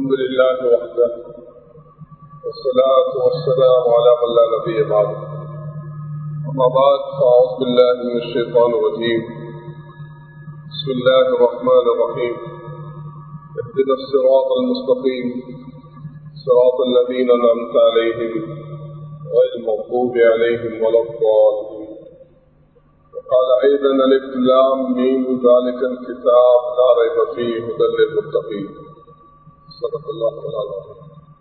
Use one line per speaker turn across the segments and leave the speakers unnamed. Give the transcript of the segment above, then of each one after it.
الحمد لله وحده والصلاة والسلام على من لا نبي بعد أما بعد فأعوذ بالله من الشيطان الرجيم بسم الله الرحمن الرحيم اهدنا الصراط المستقيم صراط الذين أنعمت عليهم غير المغضوب عليهم ولا الضالين وقال أيضا الإسلام من ذلك الكتاب لا ريب فيه هدى للمتقين صدق الله العظيم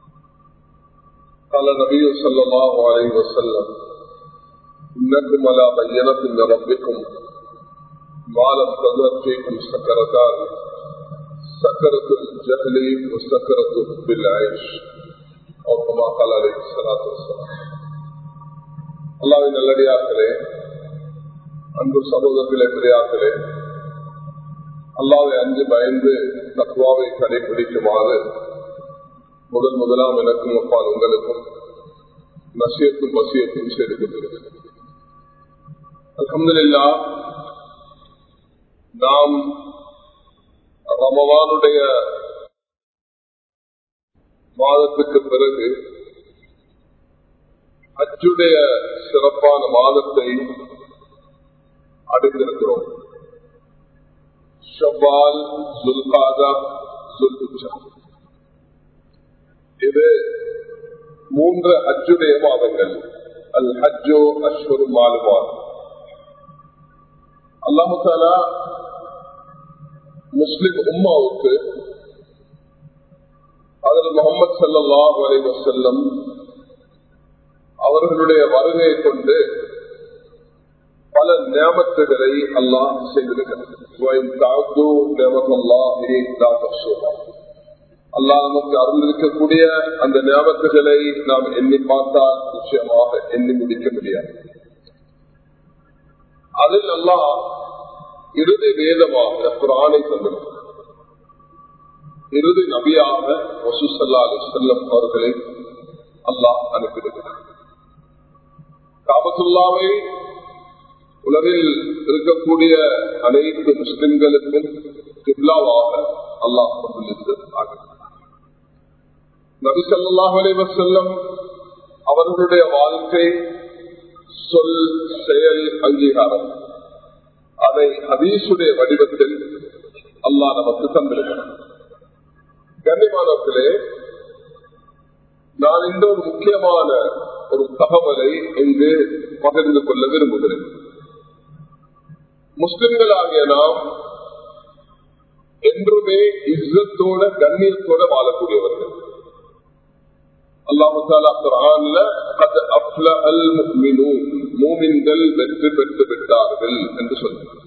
قال النبي صلى الله عليه وسلم إنكم على بينة من ربكم ما لم تظهر فيكم سكرتان سكرة الجهل وسكرة حب العيش أو كما قال عليه الصلاة والسلام அல்லாவின் நல்லடியார்களே அன்பு சகோதரர்களே பெரியார்களே அல்லாவை அஞ்சு பயந்து தத்வாவை கடைபிடிக்குமாறு முதல் முதலாம் எனக்கும் அப்பால் உங்களுக்கும் நசியத்தும் வசியத்தும் செய்து கொண்டிருக்கிறேன் அலமதுல்லா நாம் ரமவானுடைய மாதத்துக்கு பிறகு அச்சுடைய சிறப்பான மாதத்தை அடைந்திருக்கிறோம் ஷவால் சுல்காதா சுல்குச்சா இது மூன்று அச்சுடைய மாதங்கள் அல் ஹஜ்ஜோ அஸ்வரு மாலுமான் அல்லாஹாலா முஸ்லிம் உம்மாவுக்கு அதில் முகமது சல்லாஹ் அலி வசல்லம் அவர்களுடைய வருகையை கொண்டு பல நியமத்துகளை அல்லாஹ் செய்திருக்கிறார் அல்லாஹ் நமக்கு அருந்திருக்கக்கூடிய அந்த ஞாபகங்களை நாம் எண்ணி பார்த்தால் நிச்சயமாக எண்ணி முடிக்க முடியாது அதில் அல்லாஹ் இறுதி வேதமாக குரானை தந்திருக்கிறார் இறுதி நபியாக வசூசல்லா அலி செல்லம் அவர்களை அல்லாஹ் அனுப்பியிருக்கிறார் காபத்துல்லாவை உலகில் இருக்கக்கூடிய அனைத்து முஸ்லிம்களுக்கும் கிப்லாவாக அல்லாஹ் கொண்டுள்ளது நபி சொல்லாஹ் அலைவர் செல்லம் அவர்களுடைய வாழ்க்கை சொல் செயல் அங்கீகாரம் அதை ஹதீசுடைய வடிவத்தில் அல்லாஹ் நமக்கு தந்திருக்கிறார் கண்ணியமானவர்களே நான் இந்த ஒரு முக்கியமான ஒரு தகவலை இங்கு பகிர்ந்து கொள்ள விரும்புகிறேன் முஸ்லிம்களாகிய நாம் என்றுமே இஸ்ஸத்தோட கண்ணியத்தோட வாழக்கூடியவர்கள் அல்லாஹு குரான்ல மூமின்கள் வெற்றி பெற்று விட்டார்கள் என்று சொல்கிறார்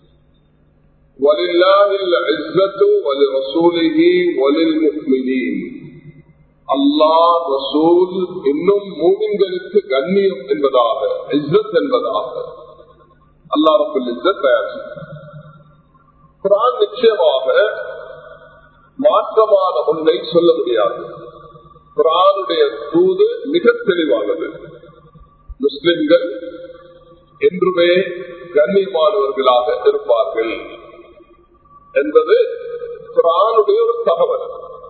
ولله العزة ولرسوله وللمؤمنين அல்லாஹ் ரசூல் இன்னும் மூமின்களுக்கு கண்ணியம் என்பதாக இஸ்ஸத் என்பதாக அல்லா ரபுல் இஸ்ஸத் தயார் குரான் நிச்சயமாக மாற்றமான ஒன்றை சொல்ல முடியாது குரானுடைய தூது மிக தெளிவானது முஸ்லிம்கள் என்றுமே கண்ணியமானவர்களாக இருப்பார்கள் என்பது குரானுடைய ஒரு தகவல்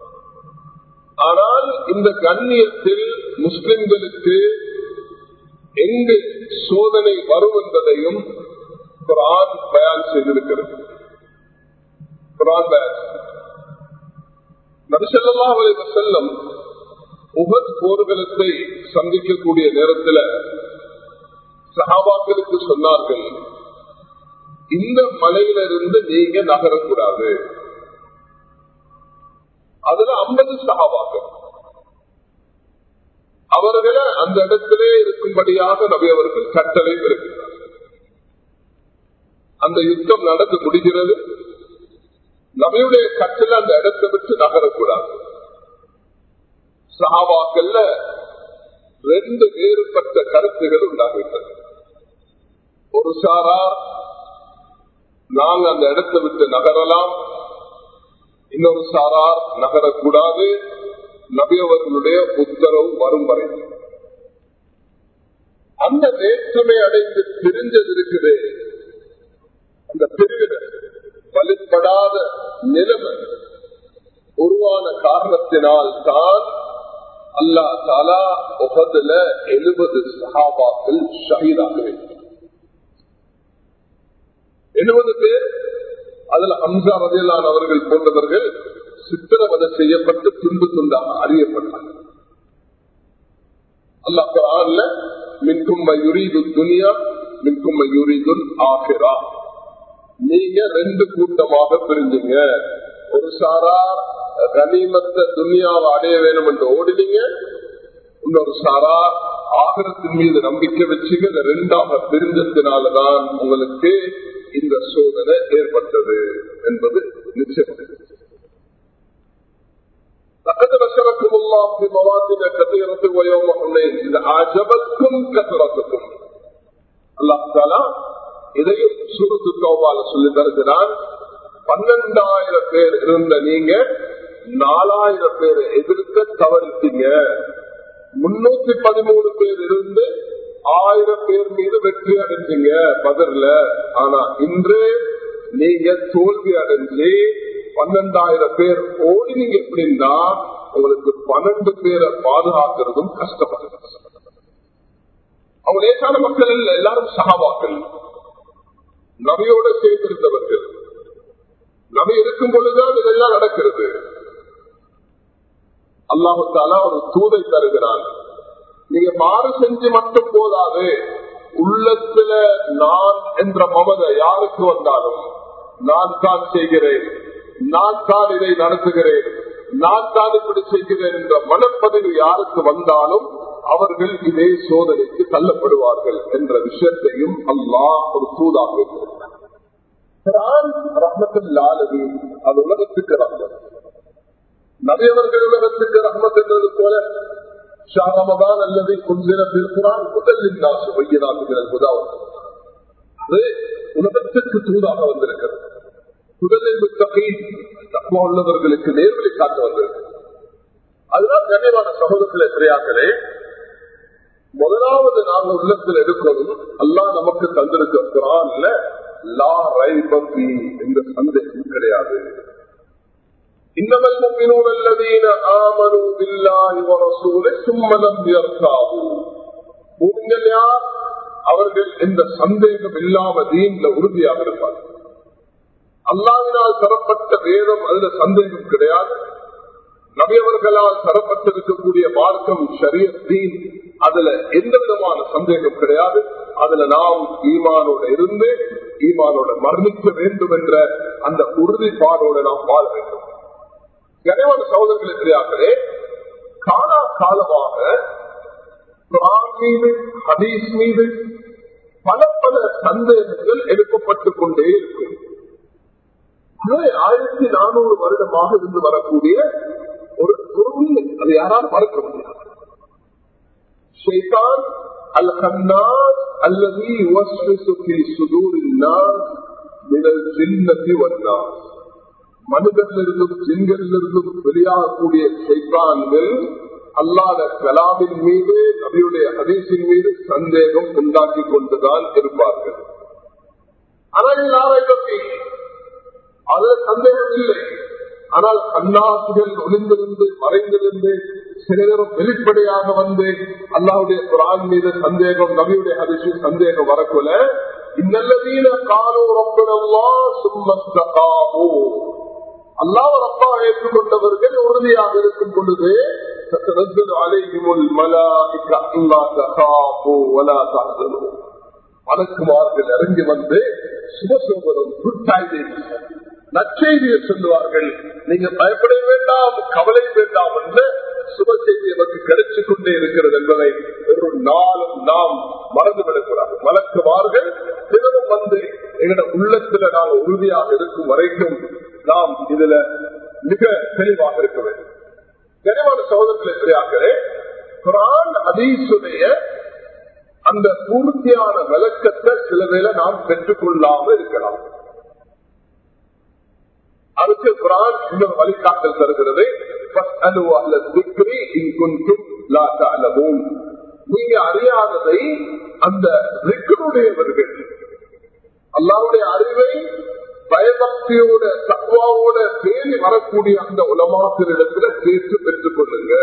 ஆனால் இந்த கண்ணியத்தில் முஸ்லிம்களுக்கு எங்கு சோதனை வரும் என்பதையும் குரான் பயன் செய்திருக்கிறது குரான் பயன் நபிசல்லா செல்லம் உகத் போர்களுக்கு சந்திக்கக்கூடிய நேரத்தில் சகாபாக்களுக்கு சொன்னார்கள் இந்த மலையிலிருந்து நீங்க நகரக்கூடாது அதுல ஐம்பது சகாபாக்கள் அவர்களை அந்த இடத்திலே இருக்கும்படியாக நபி அவர்கள் கட்டளை பெறுகிறார் அந்த யுத்தம் நடந்து முடிகிறது நபியுடைய கட்டளை அந்த இடத்தை விட்டு நகரக்கூடாது சகாபாக்கள்ல ரெண்டு வேறுபட்ட கருத்துகள் உண்டாகிட்டது ஒரு சாரார் நாங்க அந்த இடத்தை விட்டு நகரலாம் இன்னொரு சாரார் நகரக்கூடாது நபி அவர்களுடைய உத்தரவு வரும் வரை அந்த வேற்றுமை அடைந்து பிரிஞ்சது இருக்குது அந்த பிரிவினர் வலுப்படாத நிலைமை உருவான காரணத்தினால் தான் அல்லா தாலா உகதுல எழுபது சஹாபாக்கள் ஷஹீதாக வைத்தார் எழுபது பேர் அதுல ஹம்சா ரதியலான் அவர்கள் போன்றவர்கள் சித்திரவதை செய்யப்பட்டு துண்டு துண்டாக அறியப்பட்டார்கள் அல்லா குரான்ல மின்கும் யுரீது துனியா மின்கும் யுரீது ஆகிரா நீங்க ரெண்டு கூட்டமாக பிரிஞ்சுங்க ஒரு சாரார் கனிமத்த துனியாவை அடைய வேணும் என்று ஓடினீங்க இன்னொரு சாரார் ஆகரத்தின் மீது நம்பிக்கை வச்சுங்க இந்த ரெண்டாக பிரிஞ்சத்தினாலதான் உங்களுக்கு இந்த சோதனை ஏற்பட்டது என்பது நிச்சயம் لقد نشركم الله في مواطن كثيرة ويوم حنين إذ أعجبتكم كثرتكم الله تعالى இதையும் சுருத்து தோபால சொல்லி தருகிறான் பன்னெண்டாயிரம் பேர் இருந்த நீங்க நாலாயிரம் பேரை எதிர்க்க தவறிட்டீங்க முன்னூத்தி பதிமூணு பேர் இருந்து ஆயிரம் பேர் மீது வெற்றி அடைஞ்சீங்க பதிர்ல ஆனா இன்று நீங்க தோல்வி அடைஞ்சு பன்னெண்டாயிரம் பேர் ஓடினீங்க எப்படின்னா உங்களுக்கு பன்னெண்டு பேரை பாதுகாக்கிறதும் கஷ்டப்படுது அவங்க லேசான மக்கள் இல்ல எல்லாரும் சகாபாக்கள் நபியோட சேர்ந்திருந்தவர்கள் நபி இருக்கும் பொழுதுதான் இதெல்லாம் நடக்கிறது அல்லாஹு தாலா ஒரு தூதை தருகிறான் நீங்க மாறு செஞ்சு மட்டும் போதாது உள்ளத்துல நான் என்ற மமத யாருக்கு வந்தாலும் நான் தான் செய்கிறேன் நான் தான் இதை நடத்துகிறேன் நான் தான் இப்படி செய்கிறேன் என்ற மனப்பதிவு யாருக்கு வந்தாலும் அவர்கள் இதே சோதனைக்கு தள்ளப்படுவார்கள் என்ற விஷயத்தையும் அல்லாஹ் ஒரு தூதாக வைத்திருக்கிறார் அது உலகத்துக்கு ரஹ்மத் நபியவர்கள் உலகத்துக்கு ரஹ்மத் என்றது போல ஷாரமதான் அல்லது குந்திர திருக்குறான் முதலில் நாசு வையனாக்குகிற உதாவது அது உலகத்துக்கு தூதாக வந்திருக்கிறது முதலில் தகை தக்குவா உள்ளவர்களுக்கு நேர்வழி காட்ட வந்திருக்கு அதுதான் கண்ணியமான சகோதரர்களே பிரியாக்களே முதலாவது நாங்கள் உள்ளத்தில் எடுக்கணும் அல்லா நமக்கு தந்திருக்க குரான்ல லா ரைபி என்ற சந்தேகம் கிடையாது إنما المؤمنون الذين آمنوا بالله ورسوله ثم لم يرتابوا மூமின்கள் யார் அவர்கள் இந்த சந்தேகம் இல்லாம தீன்ல உறுதியாக இருப்பார்கள் அல்லாவினால் தரப்பட்ட வேதம் அதுல சந்தேகம் கிடையாது நபியவர்களால் தரப்பட்டிருக்கக்கூடிய மார்க்கம் ஷரிய தீன் அதுல எந்த விதமான சந்தேகம் கிடையாது அதுல நாம் ஈமானோட இருந்து ஈமானோட மரணிக்க வேண்டும் என்ற அந்த உறுதிப்பாடோட நாம் வாழ வேண்டும் கனிவான சகோதரர்களை தெரியாமலே காலா காலமாக மீது ஹதீஸ் மீது பல பல சந்தேகங்கள் எழுப்பப்பட்டுக் கொண்டே இருக்கும் ஆயிரத்தி நானூறு வருடமாக இருந்து வரக்கூடிய ஒரு பொருள் அதை யாரால் மறக்க முடியாது ஷைதான் அல் ஹன்னாஸ் அல்லது மனிதனிலிருந்தும் ஜின்களிலிருந்தும் வெளியாகக்கூடிய சைத்தான்கள் அல்லாத கலாமின் மீது நபியுடைய ஹதீஸின் மீது சந்தேகம் உண்டாக்கி கொண்டுதான் இருப்பார்கள் ஆனால் அது சந்தேகம் இல்லை ஆனால் அண்ணாசுகள் ஒளிந்திருந்து மறைந்திருந்து சில நேரம் வெளிப்படையாக வந்து அல்லாவுடைய குரான் மீது சந்தேகம் நபியுடைய ஹரிசு சந்தேகம் வரக்குல இன்னல்லதீன காலோ ரப்பனல்லா சும்மஸ்தகாமோ அல்லாஹ் ரப்பா ஏற்றுக்கொண்டவர்கள் உறுதியாக இருக்கும் பொழுது تتنزل عليهم الملائكة ألا تخافوا ولا تحزنوا வணக்குமார்கள் இறங்கி வந்து சுபசோபனம் நற்செய்தியை சொல்லுவார்கள் நீங்க பயப்பட வேண்டாம் கவலை வேண்டாம் என்று சுப செய்தி நமக்கு கிடைச்சு கொண்டே இருக்கிறது என்பதை ஒரு நாளும் நாம் மறந்துவிடக்கூடாது வழக்குமார்கள் தினமும் வந்து எங்களோட உள்ளத்துல நாம் உறுதியாக இருக்கும் வரைக்கும் நாம் இதுல மிக தெளிவாக இருக்க வேண்டும் தெளிவான சகோதரத்தில் இருக்கிறார்களே குரான் அதீசுடைய அந்த பூர்த்தியான விளக்கத்தை சில வேளை நாம் பெற்றுக்கொள்ளாமல் இருக்கலாம் அதுக்கு குரான் இன்னொரு வழிகாட்டல் தருகிறது நீங்க அறியாததை அந்த ரிக்கனுடையவர்கள் அல்லாவுடைய அறிவை பயபக்தியோட தக்குவாவோட பேணி வரக்கூடிய அந்த உலமாக்களிடத்துல கேட்டு பெற்றுக் கொள்ளுங்க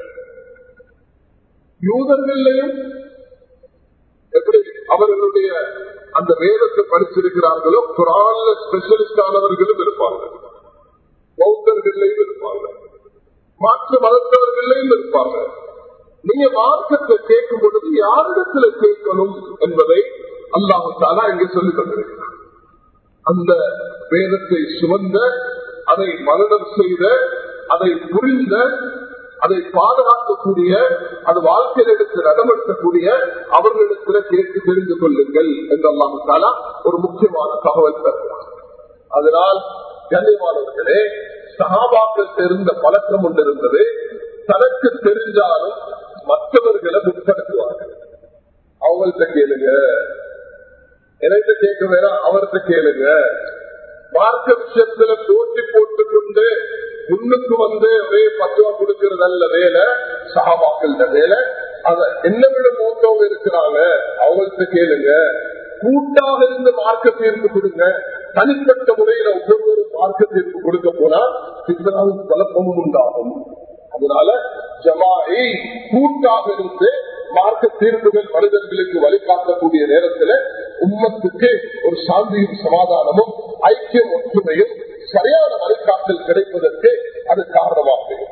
யூதர்களையும் எப்படி அவர்களுடைய அந்த வேதத்தை படிச்சிருக்கிறார்களோ குரான்ல ஸ்பெஷலிஸ்ட் ஆனவர்களும் இருப்பாங்க பௌத்தர்களையும் இருப்பாங்க மாற்று மதத்தவர்களையும் இருப்பாங்க நீங்க மார்க்கத்தை கேட்கும் பொழுது யாரிடத்துல கேட்கணும் என்பதை அல்லாஹாலா இங்கே சொல்லித் தந்திருக்கிறார் அந்த வேதத்தை சுமந்த அதை மரணம் செய்த அதை புரிந்த அதை பாதுகாக்கக்கூடிய அது வாழ்க்கையில் எடுத்து நடமடுத்தக்கூடிய அவர்களிடத்தில் கேட்டு தெரிந்து கொள்ளுங்கள் என்று அல்லாஹாலா ஒரு முக்கியமான தகவல் தருகிறார் அதனால் கண்ணியமானவர்களே சகாபாக்கள் தெரிந்த பழக்கம் ஒன்றிருந்தது தனக்கு தெரிஞ்சாலும் மற்றவர்களை முற்படுத்துவார்கள் அவங்கள்ட்ட கேளுங்க எனக்கு கேட்க வேணாம் அவர்கிட்ட கேளுங்க மார்க்க விஷயத்துல போட்டி போட்டுக் கொண்டு முன்னுக்கு வந்து ஒரே பத்துவா கொடுக்கிறது அல்ல வேலை சகாபாக்கள் வேலை அத என்ன விட மூத்தவங்க இருக்கிறாங்க அவங்கள்ட்ட கேளுங்க கூட்டாக இருந்து மார்க்க தீர்ப்பு கொடுங்க தனிப்பட்ட முறையில ஒவ்வொருவரும் மார்க்க தீர்ப்பு கொடுக்க போனா சித்தனாவும் குழப்பமும் உண்டாகும் அதனால ஜமாயை கூட்டாக இருந்து மார்க்க தீர்ப்புகள் மனிதர்களுக்கு வழிகாட்டக்கூடிய நேரத்தில் உம்மத்துக்கு ஒரு சாந்தியும் சமாதானமும் ஐக்கியம் ஒற்றுமையும் சரியான வழிகாட்டல் கிடைப்பதற்கு அது காரணமாகும்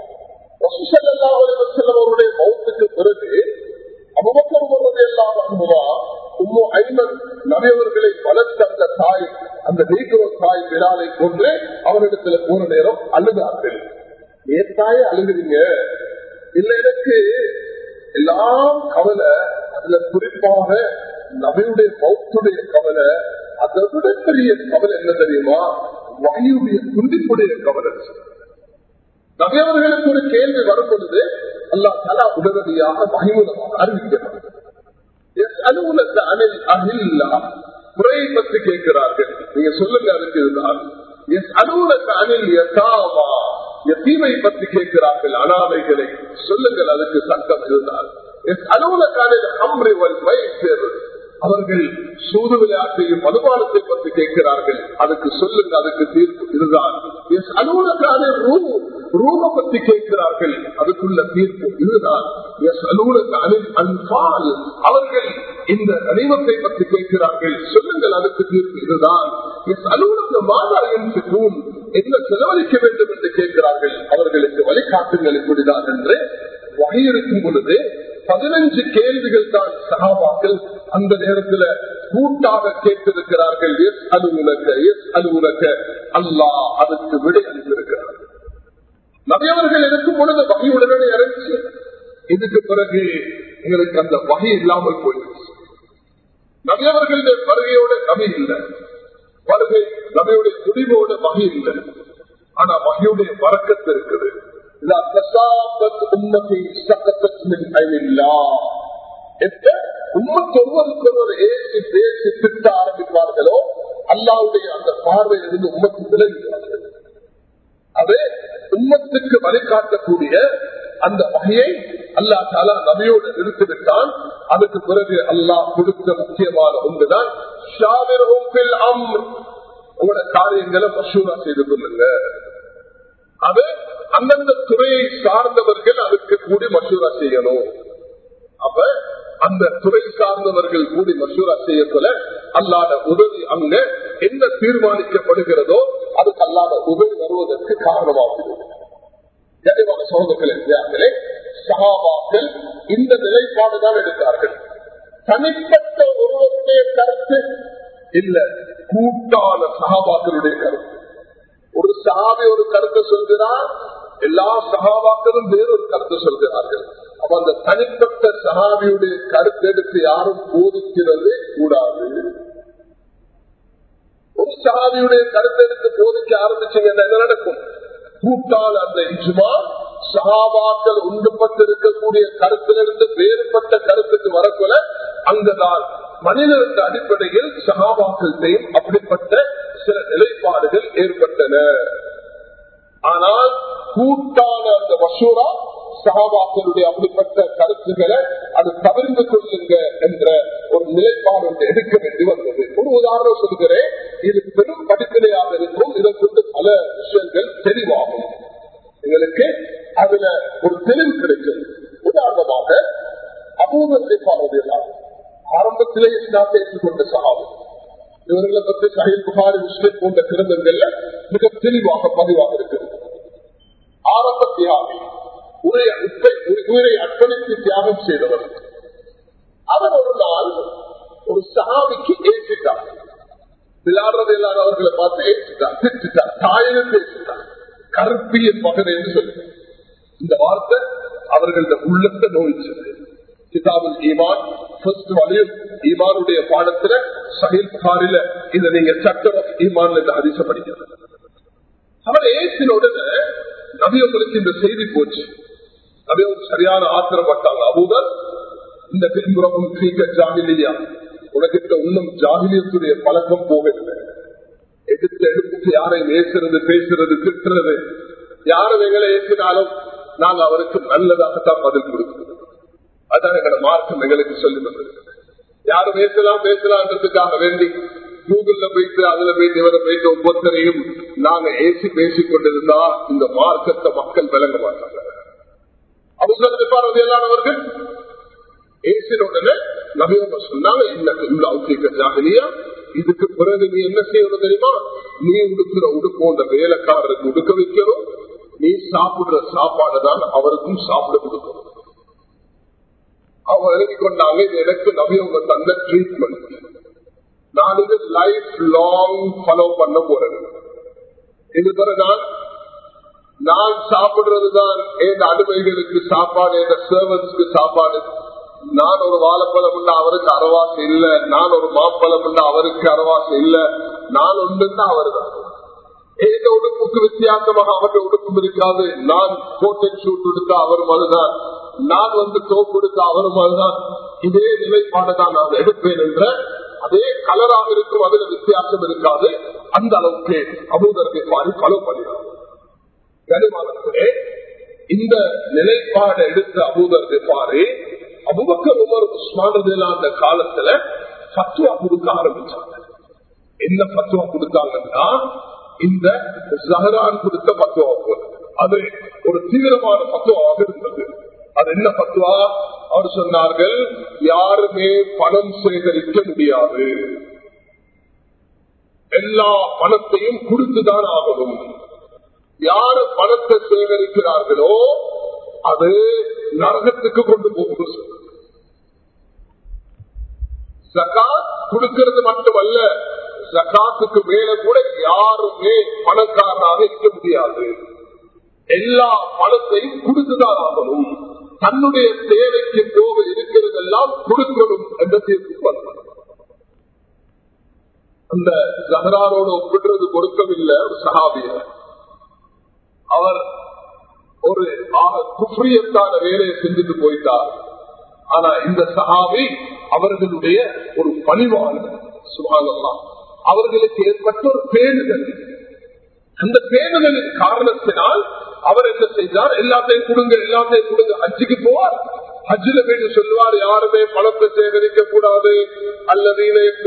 அவருடைய மௌத்துக்கு பிறகு அபுபக்கர் எல்லாம் அனுபவா உம்மு ஐமன் நபியவர்களை வளர்த்த அந்த தாய் அந்த நீக்கிறோ தாய் விழாவை கொண்டு அவரிடத்துல போன நேரம் அழுதார்கள் ஏன் தாயே அழுகிறீங்க இல்ல எனக்கு எல்லாம் கவலை அதுல குறிப்பாக நபியுடைய மௌத்துடைய கவலை அதை விட பெரிய கவலை என்ன தெரியுமா வாயுடைய துண்டிப்புடைய கவலை நபியவர்களுக்கு ஒரு கேள்வி வரும் பொழுது அல்லா தலா உடனடியாக மகிமுகமாக அறிவிக்கிறார் அலுவலக அணில் அகில்லா குறையை பற்றி கேட்கிறார்கள் நீங்க சொல்லுங்க அதுக்கு இதுதான் எஸ் அலுவலக அணில் எதாமா எத்தீமை பற்றி கேட்கிறார்கள் அனாதைகளை சொல்லுங்கள் அதுக்கு சட்டம் இதுதான் எஸ் அலுவலக அணில் அம்ரி வல் வயசு அவர்கள் சூது விளையாட்டையும் மதுபானத்தை பற்றி கேட்கிறார்கள் அதுக்கு சொல்லுங்க அதுக்கு தீர்ப்பு இதுதான் எஸ் அலுவலகான ரூப பற்றி கேட்கிறார்கள் அதுக்குள்ள தீர்ப்பு இதுதான் எஸ் அலுவலகானின் அன்பால் அவர்கள் இந்த கனிமத்தை பற்றி கேட்கிறார்கள் சொல்லுங்கள் அதுக்கு தீர்ப்பு இதுதான் எஸ் அலுவலக மாதா என்று என்ன செலவழிக்க வேண்டும் என்று கேட்கிறார்கள் அவர்களுக்கு வழிகாட்டுங்கள் இப்படிதான் என்று வகையிருக்கும் பொழுது பதினஞ்சு கேள்விகள் தான் சகாபாக்கள் அந்த நேரத்தில் கூட்டாக கேட்டிருக்கிறார்கள் எஸ் அலுவலக எஸ் அலுவலக அல்லா அதுக்கு விடை அளித்திருக்கிறார் நபியவர்கள் இருக்கும் பொழுது வகையுடனே இறங்கி இதுக்கு பிறகு எங்களுக்கு அந்த வகை இல்லாமல் போயிடுச்சு நபியவர்களுடைய வருகையோட நபி இல்லை வருகை நபியுடைய முடிவோட வகை இல்லை ஆனா வகையுடைய வரக்கத்து இருக்குது ஒருவருக்கொருவர் ஏசி பேசி திட்ட ஆரம்பிப்பார்களோ அல்லாவுடைய அந்த பார்வையிலிருந்து உம்மத்து விலகுகிறார்கள் அதே உம்மத்துக்கு வழிகாட்டக்கூடிய அந்த வகையை அல்லா தாலா நபியோடு நிறுத்திவிட்டான் அதுக்கு பிறகு அல்லாஹ் கொடுத்த முக்கியமான ஒன்றுதான் உங்களோட காரியங்களை மசூரா செய்து கொள்ளுங்க அது அந்தந்த துறையை சார்ந்தவர்கள் அதுக்கு கூடி மசூரா செய்யணும் அப்ப அந்த துறை சார்ந்தவர்கள் கூடி மசூரா செய்யப்போல அல்லாத உதவி அங்க என்ன தீர்மானிக்கப்படுகிறதோ அதுக்கு அல்லாத உதவி வருவதற்கு காரணமாகிறது கனிவான சோதர்களே சகாபாக்கள் இந்த நிலைப்பாடுதான் எடுத்தார்கள் தனிப்பட்ட ஒருவருடைய கருத்து இல்ல கூட்டான சகாபாக்களுடைய கருத்து ஒரு சகாபி ஒரு கருத்தை சொல்கிறார் எல்லா சகாபாக்களும் வேறொரு கருத்தை சொல்கிறார்கள் அப்ப அந்த தனிப்பட்ட சகாபியுடைய கருத்தெடுத்து யாரும் போதிக்கிறது கூடாது ஒரு சகாபியுடைய கருத்தெடுத்து போதிக்க ஆரம்பிச்சீங்கன்னா என்ன நடக்கும் கூட்டால் அந்த இஜ்மா சகாபாக்கள் உண்டுபட்டிருக்கக்கூடிய கருத்திலிருந்து வேறுபட்ட கருத்துக்கு வரக்குள்ள அங்கதான் மனிதனுக்கு அடிப்படையில் சகாபாக்கள்டையும் அப்படிப்பட்ட சில நிலைப்பாடுகள் ஏற்பட்டன ஆனால் கூட்டான அந்த மசூரா சகாபாக்களுடைய அப்படிப்பட்ட கருத்துக்களை அது தவிர்த்து கொள்ளுங்க என்ற ஒரு நிலைப்பாடு ஒன்று எடுக்க வேண்டி வந்தது ஒரு உதாரணம் சொல்கிறேன் இது பெரும் படிப்பினையாக இருக்கும் இதை கொண்டு பல விஷயங்கள் தெளிவாகும் எங்களுக்கு அதுல ஒரு தெளிவு கிடைக்கும் உதாரணமாக அபூதத்தை பார்வதெல்லாம் ஆரம்பத்திலே இஸ்லாத்தை ஏற்றுக்கொண்ட சகாபு இவர்களை பற்றி சஹில் புகாரி முஸ்லிம் போன்ற கிரந்தங்கள்ல மிக தெளிவாக பதிவாக இருக்கிறது ஆரம்ப தியாகி உரைய உயிரை அர்ப்பணித்து தியாகம் செய்தவர் அவர் ஒரு நாள் ஒரு சகாவிக்கு ஏற்றிட்டார் விளையாடுறது இல்லாதவர்களை பார்த்து ஏற்றிட்டார் திட்டார் தாயில பேசிட்டார் கருப்பியின் மகன் என்று சொல்லி இந்த வார்த்தை அவர்களது உள்ளத்தை நோய்ச்சது கிதாபுல் ஈமான் வழியும் ஈமானுடைய பாடத்துல சஹில் புகாரில இதை நீங்க சட்டம் ஆஃப் ஈமான் என்று அதிச படிக்கிறது அவர் ஏசின உடனே நபியவங்களுக்கு இந்த செய்தி போச்சு நபியவங்க சரியான ஆத்திரப்பட்டாங்க அபூதர் இந்த பின்புறமும் சீக்க ஜாகிலியா உனக்கிட்ட இன்னும் ஜாகிலியத்துடைய பழக்கம் போகவில்லை எடுத்து எடுத்து யாரையும் ஏசுறது பேசுறது திட்டுறது யாரும் எங்களை ஏசினாலும் நாங்க அவருக்கு நல்லதாகத்தான் பதில் கொடுக்கணும் அதான் எங்களோட மார்க்கம் எங்களுக்கு சொல்லி வந்திருக்கு யாரும் பேசலாம் பேசலான்றதுக்காக வேண்டி கூகுள்ல போயிட்டு அதுல போயிட்டு இவரை போயிட்டு ஒவ்வொருத்தரையும் நாங்க ஏசி பேசிக் கொண்டிருந்தா இந்த மார்க்கத்தை மக்கள் விளங்க மாட்டாங்க அவர்கள் ஏசின உடனே நபியவங்க சொன்னாங்க என்ன ஜாகிலியா இதுக்கு பிறகு நீ என்ன செய்யணும் தெரியுமா நீ உடுக்கிற உடுப்போன்ற வேலைக்காரருக்கு உடுக்க வைக்கணும் நீ சாப்பிடுற சாப்பாடு தான் அவருக்கும் சாப்பிட கொடுக்கணும் அவங்க எழுதி கொண்டாங்க இது எனக்கு நபியவங்க தந்த ட்ரீட்மெண்ட் நான் இது லைஃப் லாங் ஃபாலோ பண்ண போறேன் இது பிற நான் நான் சாப்பிடுறதுதான் என் அடிமைகளுக்கு சாப்பாடு என் சர்வன்ஸ்க்கு சாப்பாடு நான் ஒரு வாழைப்பழம் உண்டா அவருக்கு அரவாசை இல்ல நான் ஒரு மாப்பழம் உண்டா அவருக்கு அரவாசை இல்ல நான் ஒன்றுன்னா அவரு தான் எங்க உடுப்புக்கு வித்தியாசமாக அவருடைய உடுப்பும் இருக்காது நான் கோட்டை ஷூட் எடுத்தா அவரும் அதுதான் நான் வந்து டோப் எடுத்தா அவரும் அதுதான் இதே நிலைப்பாடுதான் நான் எடுப்பேன் என்ற அதே கலராக இருக்கும் அதுல வித்தியாசம் இருக்காது அந்த அளவுக்கு அபூதருக்கு பாரி பலோ பண்ணினார் கனிமானே இந்த நிலைப்பாடை எடுத்த அபூதருக்கு பாரு அபுபக்கர் உமர் உஸ்மானதுல அந்த காலத்துல பத்துவா கொடுக்க ஆரம்பிச்சாங்க என்ன பத்துவா கொடுத்தாங்கன்னா இந்த ஜஹரான் கொடுத்த பத்துவா அது ஒரு தீவிரமான பத்துவாக இருந்தது அது என்ன பத்துவா அவர் சொன்னார்கள் யாருமே பணம் சேகரிக்க முடியாது எல்லா பணத்தையும் கொடுத்துதான் ஆகணும் யாரு பணத்தை சேகரிக்கிறார்களோ அது நரகத்துக்கு கொண்டு போகும் ஜகாத் கொடுக்கிறது மட்டுமல்ல ஜகாத்துக்கு மேல கூட யாருமே பணக்காரனாக இருக்க முடியாது எல்லா பணத்தையும் கொடுத்துதான் ஆகணும் தன்னுடைய தேவைக்கு போக இருக்கிறதெல்லாம் கொடுக்கணும் என்ற தீர்ப்பு வந்தார் அந்த ஜஹரானோடு ஒப்பிடுறது பொருத்தமில்லை ஒரு சகாபிய அவர் ஒரு குஃப்ரியத்தான வேலையை செஞ்சுட்டு போயிட்டார் ஆனா இந்த சகாபி அவர்களுடைய ஒரு பணிவான சுகாதாரம் அவர்களுக்கு ஏற்பட்ட ஒரு பேணுதல் அந்த பேணுதலின் காரணத்தினால் அவர் என்ன செய்தார் எல்லாத்தையும் கொடுங்க எல்லாத்தையும் கொடுங்க ஹஜ்ஜுக்கு போவார் ஹஜ்ஜில போயிட்டு சொல்லுவார் யாருமே பணத்தை சேகரிக்க கூடாது அல்லது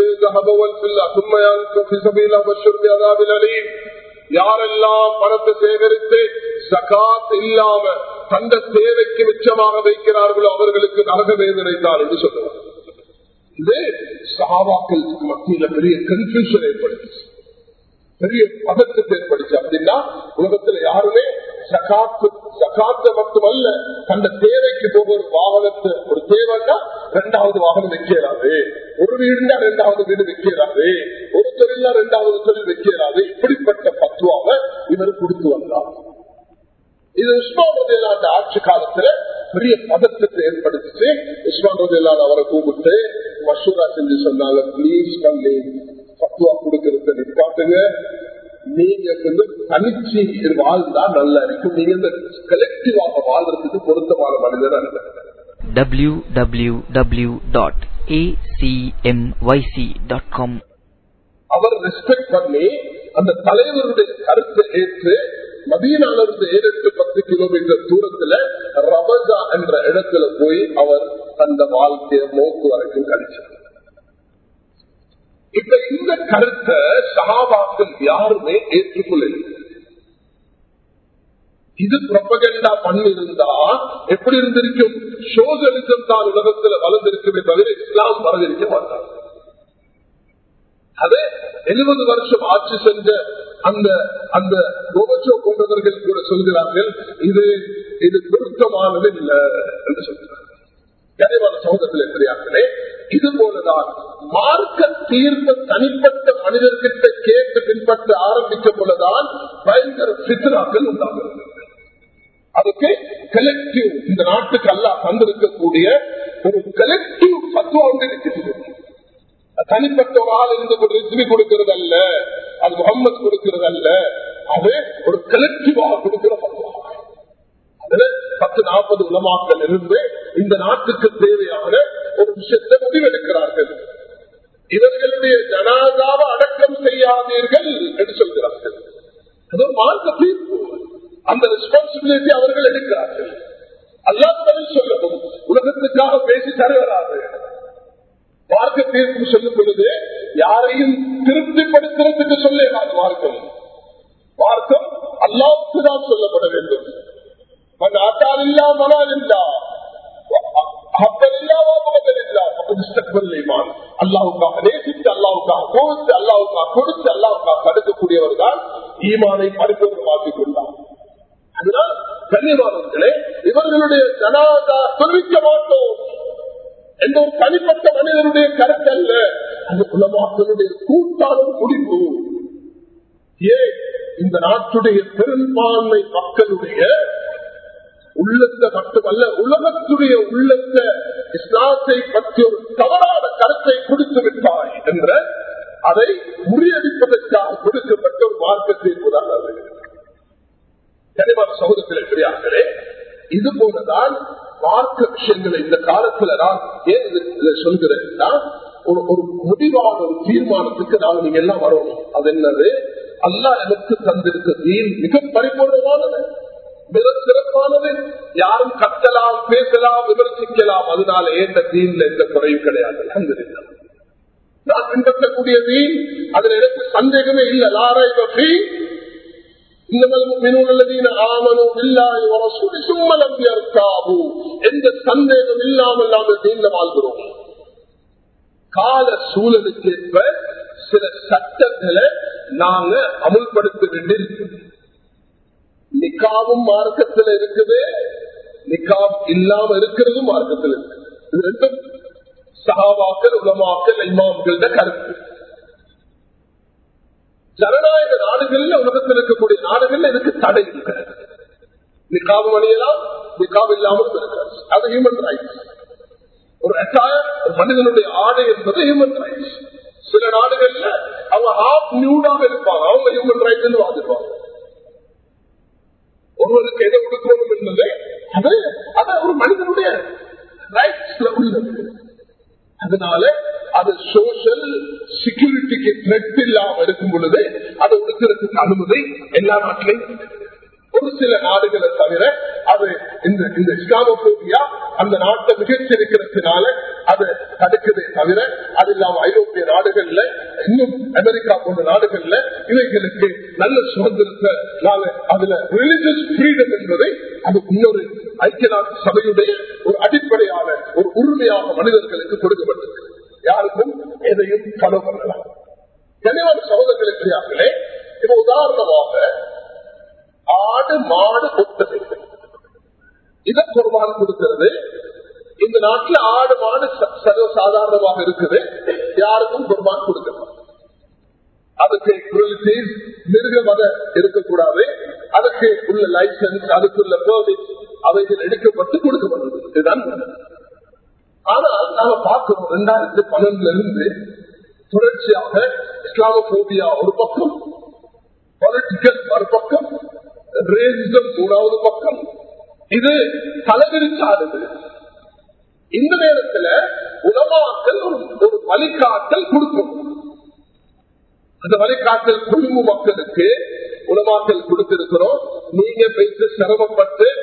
யாரெல்லாம் பணத்தை சேகரித்து சகாத் இல்லாம தந்த தேவைக்கு மிச்சமாக வைக்கிறார்களோ அவர்களுக்கு நரக வேதனை தான் என்று சொல்லுவார் இது சகாபாக்கள் மத்தியில பெரிய கன்ஃபியூஷன் ஏற்படுத்துச்சு பெரிய பதற்றத்தை ஏற்படுச்சு அப்படின்னா உலகத்துல யாருமே சகாத்து சகாத்த மட்டுமல்ல தந்த தேவைக்கு போக ஒரு வாகனத்தை ஒரு தேவைன்னா ரெண்டாவது வாகனம் வைக்கிறாரு ஒரு வீடுனா ரெண்டாவது வீடு வைக்கிறாரு ஒரு தொழில்னா ரெண்டாவது தொழில் வைக்கிறாரு இப்படிப்பட்ட பத்துவாக இவர் கொடுத்து வந்தார் இது உஸ்மான் ரதியல்லாத ஆட்சி காலத்துல பெரிய பதற்றத்தை ஏற்படுத்திச்சு உஸ்மான் ரதியல்லாத அவரை கூப்பிட்டு மசூரா செஞ்சு சொன்னாங்க பிளீஸ் பண்ணி பத்துவா கொடுக்கறத நிப்பாட்டுங்க நீங்க வந்து தனிச்சு வாழ்ந்தா நல்லா இருக்கும் நீங்க இந்த கலெக்டிவாக வாழ்றதுக்கு பொருத்தமான மனிதர் அல்ல
www.acmyc.com
அவர் ரெஸ்பெக்ட் பண்ணி அந்த தலைவருடைய கருத்தை ஏற்று மதியனாலிருந்து ஏழு எட்டு பத்து கிலோமீட்டர் தூரத்துல ரப இடத்துல போய் அவர் அந்த வாழ்க்கையை மோக்கு வரைக்கும் கழிச்சார் இப்ப இந்த கருத்தை சகாபாக்கள் யாருமே ஏற்றுக்கொள்ளவில்லை இது புரப்பகண்டா பண்ணிருந்தா எப்படி இருந்திருக்கும் சோசலிசம் தான் உலகத்துல வளர்ந்திருக்குமே தவிர இஸ்லாம் வரவிருக்க மாட்டாங்க அதே எழுபது வருஷம் ஆட்சி செஞ்ச அந்த அந்த கோபச்சோ போன்றவர்கள் கூட சொல்கிறார்கள் இது இது பொருத்தமானது இல்லை என்று சொல்கிறார்கள் கனிவான சகோதரர்களே பெரியார்களே இது போலதான் மார்க்க தீர்ப்பு தனிப்பட்ட மனிதர்கிட்ட கேட்டு பின்பற்ற ஆரம்பிக்கும் போலதான் பயங்கர சித்தனாக்கள் உண்டாகிறது அதுக்கு கலெக்டிவ் இந்த நாட்டுக்கு அல்ல தந்திருக்கக்கூடிய ஒரு கலெக்டிவ் பத்துவம் ஒன்று இருக்கிறது தனிப்பட்ட ஒரு ஆள் இருந்து ரிஸ்மி கொடுக்கிறது அல்ல அது முகம்மது கொடுக்கிறது அல்ல அது ஒரு கலெக்டிவாக கொடுக்கிற பத்துவம் அதுல பத்து நாற்பது உலமாக்கள் இருந்து இந்த நாட்டுக்கு தேவையான ஒரு விஷயத்தை முடிவெடுக்கிறார்கள் இவர்களுடைய ஜனாதாவை அடக்கம் செய்யாதீர்கள் என்று சொல்கிறார்கள் அது ஒரு மார்க்க தீர்ப்பு அந்த ரெஸ்பான்சிபிலிட்டி அவர்கள் எடுக்கிறார்கள் அல்லாத பதில் சொல்லவும் உலகத்துக்காக பேசி தருகிறாரு மார்க்க தீர்ப்பு சொல்லும் பொழுது யாரையும் திருப்திப்படுத்துறதுக்கு சொல்லேகாது மார்க்கம் மார்க்கம் அல்லாவுக்கு தான் சொல்லப்பட வேண்டும் ஆட்டால் இல்லா மனால் இல்லா அல்லாவுக்காக நேசித்து அல்லாவுக்காக கோவித்து அல்லாவுக்காக கொடுத்து அல்லாவுக்காக தடுக்கக்கூடியவர் தான் ஈமானை பரிபூர்ணமாக்கிக் கொண்டார் அதனால் கண்ணியமானவர்களே இவர்களுடைய ஜனாதா தெரிவிக்க மாட்டோம் எந்த ஒரு தனிப்பட்ட மனிதனுடைய கருத்தல்ல அந்த உலமாக்களுடைய கூட்டான முடிவு ஏன் இந்த நாட்டுடைய பெரும்பான்மை மக்களுடைய உள்ளத்தை மட்டுமல்ல உலகத்துடைய உள்ளத்தை இஸ்லாத்தை பற்றி ஒரு தவறான கருத்தை கொடுத்து விட்டாய் என்ற அதை முறியடிப்பதற்காக கொடுக்கப்பட்ட ஒரு மார்க்கத்தை உதாரணம் கனிமான சமூகத்தில் பெரியார்களே இது போலதான் மார்க்க விஷயங்களை இந்த காலத்துல நான் ஏன் இதை சொல்கிறேன்னா ஒரு ஒரு முடிவான ஒரு தீர்மானத்துக்கு நாங்கள் நீங்க எல்லாம் வரணும் அது என்னது அல்லா எனக்கு தந்திருக்க தீன் மிக பரிபூர்ணமானது மிக சிறப்பானது யாரும் கத்தலாம் பேசலாம் விமர்சிக்கலாம் அதனால ஏந்த தீன்ல எந்த குறையும் கிடையாது அங்கிருந்தான் நான் பின்பற்றக்கூடிய தீன் அதுல எனக்கு சந்தேகமே இல்லை லாரை பற்றி எந்த சந்தேகம் இல்லாமல் நாங்கள் தீர்ந்த வாழ்கிறோம் கால சூழலுக்கேற்ப சில சட்டங்களை நாங்க அமுல்படுத்த வேண்டியிருக்கிறோம் நிக்காவும் மார்க்கத்தில் இருக்குது நிக்காப் இல்லாம இருக்கிறதும் மார்க்கத்தில் இருக்கு இது ரெண்டும் சகாவாக்கள் உலமாக்கள் இமாம்கள கருத்து ஜனநாயக நாடுகள்ல உலகத்தில் இருக்கக்கூடிய நாடுகள்ல இதுக்கு தடை இருக்கிறது நிக்காவு அணியலாம் நிக்காவு இல்லாமல் இருக்கிறது அது ஹியூமன் ரைட்ஸ் ஒரு அட்டாயர் ஒரு மனிதனுடைய ஆடை என்பது ஹியூமன் ரைட்ஸ் சில நாடுகள்ல அவங்க ஹாஃப் நியூடாக இருப்பாங்க அவங்க ஹியூமன் ரைட்ஸ் வாதிடுவாங்க ஒருவருக்கு எதை கொடுக்கணும் என்பது அது அது ஒரு மனிதனுடைய ரைட்ஸ்ல உள்ளது அதனால அது சோசியல் செக்யூரிட்டிக்கு த்ரெட் இல்லாம இருக்கும் பொழுது அதை ஒடுக்கிறதுக்கு அனுமதி எல்லா நாட்டிலையும் ஒரு சில நாடுகளை தவிர அது இந்த இந்த இஸ்லாமோபியா அந்த நாட்டை மிகச்சிருக்கிறதுனால அது தடுக்குதே தவிர அது இல்லாம ஐரோப்பிய நாடுகள்ல இன்னும் அமெரிக்கா போன்ற நாடுகள்ல இவைகளுக்கு நல்ல சுதந்திரத்தை நாங்க அதுல ரிலிஜியஸ் ஃப்ரீடம் என்பதை அது இன்னொரு ஐக்கிய நாட்டு சபையுடைய ஒரு அடிப்படையான ஒரு உரிமையாக மனிதர்களுக்கு கொடுக்கப்பட்டது யாருக்கும் எதையும் ஃபாலோ பண்ணலாம் கனிவான சகோதரர்களுக்கு இப்ப உதாரணமாக ஆடு மாடு ஒட்டகைகள் இதை குர்பான் கொடுக்கிறது இந்த நாட்டில் ஆடு மாடு சர்வ சாதாரணமாக இருக்குது யாருக்கும் குர்பான் கொடுக்கலாம் அதுக்கு குரலிட்டிஸ் மிருக மத இருக்கக்கூடாது அதுக்கு உள்ள லைசன்ஸ் அதுக்குள்ள பெர்மிட் அவைகள் எடுக்கப்பட்டு கொடுக்கப்படுறது இதுதான் ஆனால் நாம பார்க்கிறோம் ரெண்டாயிரத்தி பன்னெண்டுல இருந்து தொடர்ச்சியாக இஸ்லாமோபியா ஒரு பக்கம் பொலிட்டிக்கல் மறுபக்கம் ரேசிசம் மூணாவது பக்கம் இது தலைவிரிச்சாடுது இந்த நேரத்துல உலமாக்கள் ஒரு வழிகாட்டல் கொடுக்கும் அந்த வழிகாட்டல் குழும மக்களுக்கு உலமாக்கல் கொடுத்திருக்கிறோம் நீங்க பேசி சிரமப்பட்டு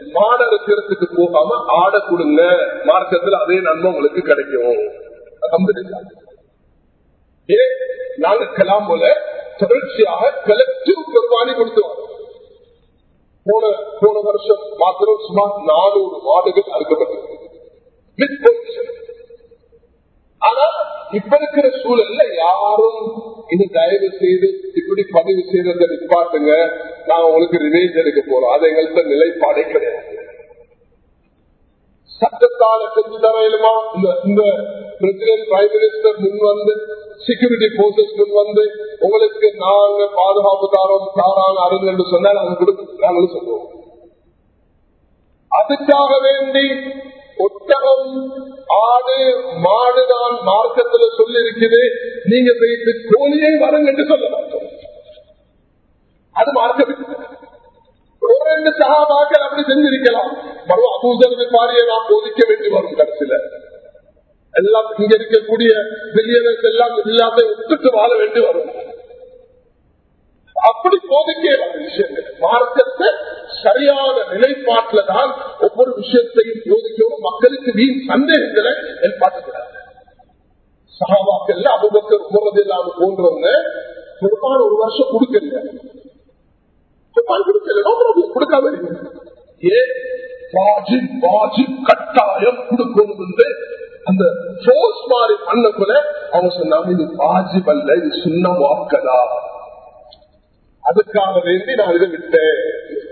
மாட இருக்கிறதுக்கு போகாம ஆட கொடுங்க மார்க்கத்தில் அதே நன்மை உங்களுக்கு கிடைக்கும் அல்ஹம்துலில்லாஹ். ஏன் நாங்க கலாம் போல தொடர்ச்சியாக கலெக்டிவ் குர்பானி கொடுத்தோம் போன போன வருஷம் மாத்திரம் சுமார் நானூறு மாடுகள் அறுக்கப்பட்டது With position. ஆனா இப்ப இருக்கிற சூழல்ல யாரும் இது தயவு செய்து இப்படி பதிவு செய்யறத நிப்பாட்டுங்க நான் உங்களுக்கு ரிவேஞ்ச் எடுக்க போறோம் அது எங்கள்கிட்ட நிலைப்பாடே கிடையாது சட்டத்தால செஞ்சு தர இயலுமா இந்த இந்த பிரசிடென்ட் பிரைம் மினிஸ்டர் முன் வந்து செக்யூரிட்டி போர்சஸ் முன் வந்து உங்களுக்கு நாங்க பாதுகாப்பு தாரோம் தாரான அருள் என்று சொன்னா நாங்க கொடுக்க நாங்களும் சொல்லுவோம் அதுக்காக வேண்டி ஒட்டகம் ஆடு மாடுதான் மார்க்கத்துல சொல்லி இருக்குது நீங்க போயிட்டு கோழியை வருங்க என்று சொல்ல மாட்டோம் அது மார்க்கம் ஒரு ரெண்டு சகாபாக்கள் அப்படி செஞ்சிருக்கலாம் மறு அபூசல் பாரியை நான் போதிக்க வேண்டி வரும் கடைசியில எல்லாம் இங்க இருக்கக்கூடிய பில்லியனர்ஸ் எல்லாம் எல்லாத்தையும் ஒத்துட்டு வாழ வேண்டி வரும் அப்படி போதிக்க வர விஷயங்கள் மார்க்கத்தை சரியான நிலைப்பாட்டில தான் ஒவ்வொரு விஷயத்தையும் போதிக்கவும் மக்களுக்கு வீண் சந்தேகங்களை ஏற்படுத்தக்கூடாது சகாபாக்கள்ல அபுபக்கர் உமரது இல்லாம போன்றவங்க குர்பான் ஒரு வருஷம் கொடுக்கல குர்பான் கொடுக்கல no problem, கொடுக்காம இருங்க. ஏன் வாஜிப் வாஜிப் கட்டாயம் கொடுக்கணும் என்று அந்த போர்ஸ் மாதிரி பண்ண போல அவங்க சொன்னாங்க இது வாஜிப் அல்ல இது சின்ன வாக்கதா அதுக்காக வேண்டி நான் இதை விட்டேன்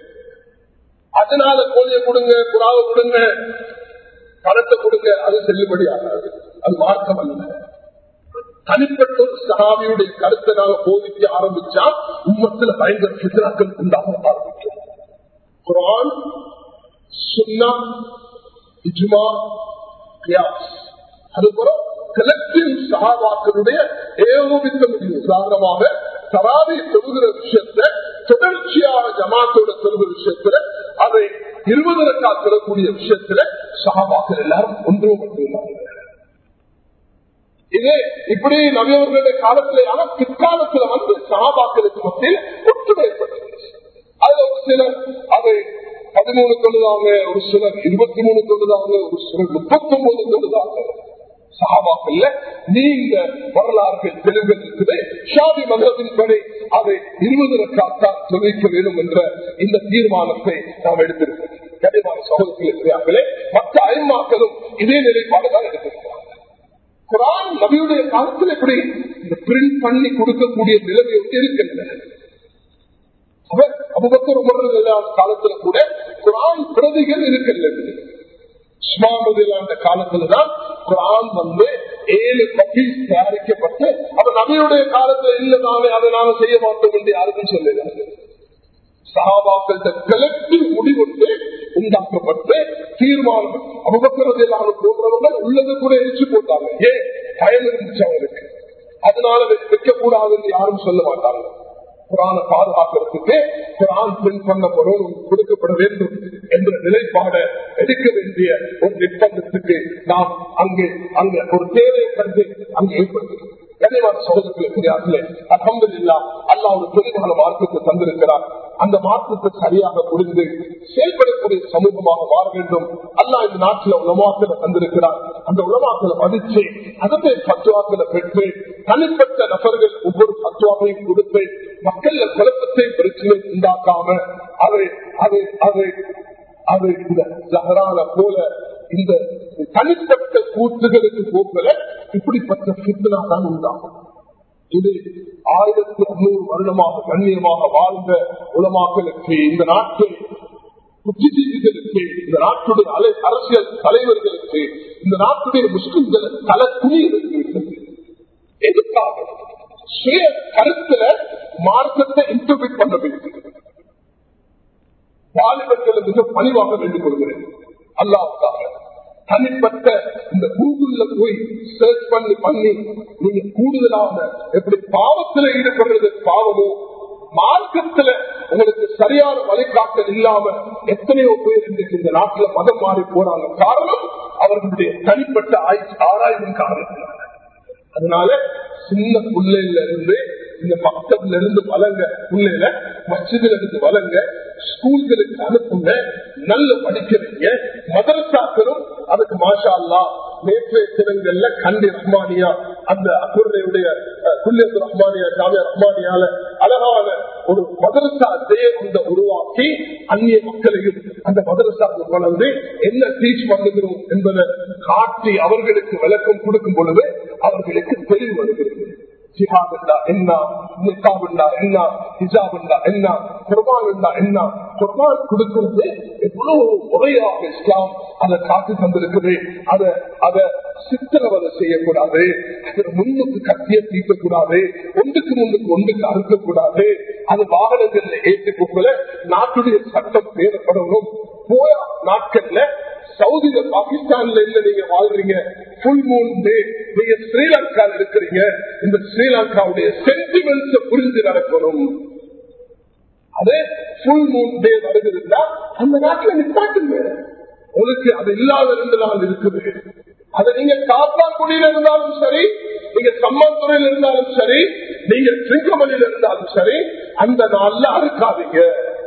அதனால கோழியை கொடுங்க புறாவை கொடுங்க பணத்தை கொடுங்க அது செல்லுபடி ஆகாது அது மார்க்கம் அல்ல தனிப்பட்ட ஒரு சகாவியுடைய கருத்தை நாங்க போதிக்க ஆரம்பிச்சா உம்மத்துல பயங்கர சித்தனாக்கள் உண்டாக ஆரம்பிக்கும் குரான் சுன்னா இஜ்மா கியாஸ் அதுபோல கலெக்டிவ் சகாபாக்களுடைய ஏகோபித்த முடியும் உதாரணமாக தராவி தொழுகிற விஷயத்த தொடர்ச்சியாக ஜமாத்தோட தொழுகிற விஷயத்துல அதை இருபது ரக்கா பெறக்கூடிய விஷயத்துல சகாபாக்கள் எல்லாரும் ஒன்று மட்டும்தான் இது இப்படி நவியவர்களுடைய காலத்துல ஆனா பிற்காலத்துல வந்து சகாபாக்களுக்கு மத்தியில் ஒற்றுமை ஏற்பட்டது அதுல ஒரு சிலர் அதை பதிமூணு தொழுதாங்க ஒரு சிலர் இருபத்தி மூணு தொழுதாங்க ஒரு சிலர் முப்பத்தி ஒன்பது தொழுதாங்க சகாபாக்கள்ல நீங்க வரலாறுகள் தெளிவுகள் இருக்குது ஷாதி மதத்தின் படி அதை இருபது ரக்காத்தான் தொழிக்க வேண்டும் என்ற இந்த தீர்மானத்தை நாம் எடுத்திருக்கிறோம் கனிமான சகோதரர்களே மற்ற ஐமாக்களும் இதே நிலைப்பாடுதான் எடுத்திருக்கிறாங்க குரான் நபியுடைய காலத்தில் எப்படி இந்த பிரிண்ட் பண்ணி கொடுக்கக்கூடிய நிலைமை வந்து இருக்கின்றன அவர் அபுபக்கர் உமர்றது காலத்துல கூட குரான் பிரதிகள் இருக்கின்றது அந்த காலத்துலதான் குரான் வந்து ஏழு கபீஸ் தயாரிக்கப்பட்டு அப்ப நபியுடைய காலத்துல இல்லதானே அதை நாம செய்ய மாட்டோம் என்று யாருக்கும் சொல்லுகிறாங்க சகாபாக்கள் கலெக்டிவ் முடிவெடுத்து உண்டாக்கப்பட்டு தீர்மானம் அபுபக்கரது எல்லாம் போன்றவர்கள் உள்ளது கூட எரிச்சு போட்டாங்க ஏன் பயம் இருந்துச்சு அவங்களுக்கு அதனால வைக்க கூடாது என்று யாரும் சொல்ல மாட்டாங்க குரான பாதுகாக்கிறதுக்கு குரான் பின் பண்ண பொருள் கொடுக்கப்பட வேண்டும் என்ற நிலைப்பாட எடுக்க வேண்டிய ஒரு நிர்பந்தத்துக்கு நாம் அங்கு அங்கு ஒரு தேவையை கண்டு அங்கு ஏற்படுத்துகிறோம் கனிவான சோதனைகளே அகம்பது இல்லா அல்லா ஒரு தெளிவான மார்க்கத்தை தந்திருக்கிறார் அந்த மார்க்கத்தை சரியாக புரிந்து செயல்படக்கூடிய சமூகமாக மாற வேண்டும் அல்லா இந்த நாட்டில் உலமாக்களை தந்திருக்கிறார் அந்த உலமாக்களை மதிச்சு அதனை பத்துவாக்களை பெற்று தனிப்பட்ட நபர்கள் ஒவ்வொரு பத்துவாவையும் கொடுத்து மக்கள் குழப்பத்தை பிரச்சனை உண்டாக்காம அதை அதை அதை அது இந்த ஜஹரான போல இந்த தனிப்பட்ட கூத்துகளுக்கு போக்கல இப்படிப்பட்ட சித்தனா தான் உண்டாகும் இது ஆயிரத்தி அறுநூறு வருடமாக கண்ணியமாக வாழ்ந்த உலமாக்களுக்கு இந்த நாட்டில் புத்திஜீவிகளுக்கு இந்த நாட்டுடைய அலை அரசியல் தலைவர்களுக்கு இந்த நாட்டுடைய முஸ்லிம்களை தலை குனியிருக்கிறது எதுக்காக சுய கருத்துல மார்க்கத்தை இன்டர்பிரட் பண்ண வேண்டும் வாலிபர்களை மிக பணிவாக வேண்டிக் கொள்கிறேன் அல்லாவுக்காக தனிப்பட்ட இந்த கூகுள்ல போய் சர்ச் பண்ணி பண்ணி நீங்க கூடுதலாக எப்படி பாவத்துல ஈடுபடுறது பாவமோ மார்க்கத்துல உங்களுக்கு சரியான வழிகாட்டல் இல்லாம எத்தனையோ பேர் இன்றைக்கு இந்த நாட்டுல மதம் மாறி போறாங்க காரணம் அவர்களுடைய தனிப்பட்ட ஆராய்வின் காரணத்தினால அதனால சின்ன பிள்ளைல இருந்து இந்த மக்தப்ல இருந்து வளங்க பிள்ளைல மசிதில இருந்து வளங்க ஸ்கூல்களுக்கு அனுப்புங்க நல்ல படிக்கிறீங்க மதரசாக்களும் அதுக்கு மாஷா அல்லா நேற்றைய தினங்கள்ல கண்டி ரஹ்மானியா அந்த அக்குருடைய குல்லியத்து ரஹ்மானியா ஜாமியா ரஹ்மானியால அழகான ஒரு மதரசா அதே அந்த உருவாக்கி அந்நிய மக்களையும் அந்த மதரசாக்கு வளர்ந்து என்ன டீச் பண்ணுகிறோம் என்பதை காட்டி அவர்களுக்கு விளக்கம் கொடுக்கும் பொழுது அவர்களுக்கு தெளிவு வருகிறது ஜிஹாத் என்றா என்ன நிக்காப் என்றா என்ன ஹிஜாப் என்றா என்ன குர்பான் என்றா என்ன குர்பான் கொடுக்கிறது எவ்வளவு முறையாக இஸ்லாம் அதை காத்து தந்திருக்குது அதை அதை சித்திரவதை செய்யக்கூடாது அதில் முன்னுக்கு கத்திய தீர்க்கக்கூடாது ஒன்றுக்கு முன்னுக்கு ஒன்றுக்கு அறுக்கக்கூடாது அது வாகனங்கள்ல ஏற்றி போகல நாட்டுடைய சட்டம் பேரப்படணும் போய நாட்கள்ல சவுதியில பாகிஸ்தான்ல இருந்து நீங்க வாழ்றீங்க புல் மூன் டே நீங்க ஸ்ரீலங்கால இருக்கிறீங்க இந்த ஸ்ரீலங்காவுடைய சென்டிமெண்ட்ஸ் புரிஞ்சு நடக்கணும் அதே புல் மூன் டே வருகிறதுனா அந்த நாட்டுல நிப்பாட்டுங்க உங்களுக்கு அது இல்லாத ரெண்டு நாள் இருக்குது அதை நீங்க காப்பாக்குடியில இருந்தாலும் சரி நீங்க சம்மாத்துறையில இருந்தாலும் சரி நீங்க சிங்கமணியில இருந்தாலும் சரி அந்த நாள்ல அறுக்காதீங்க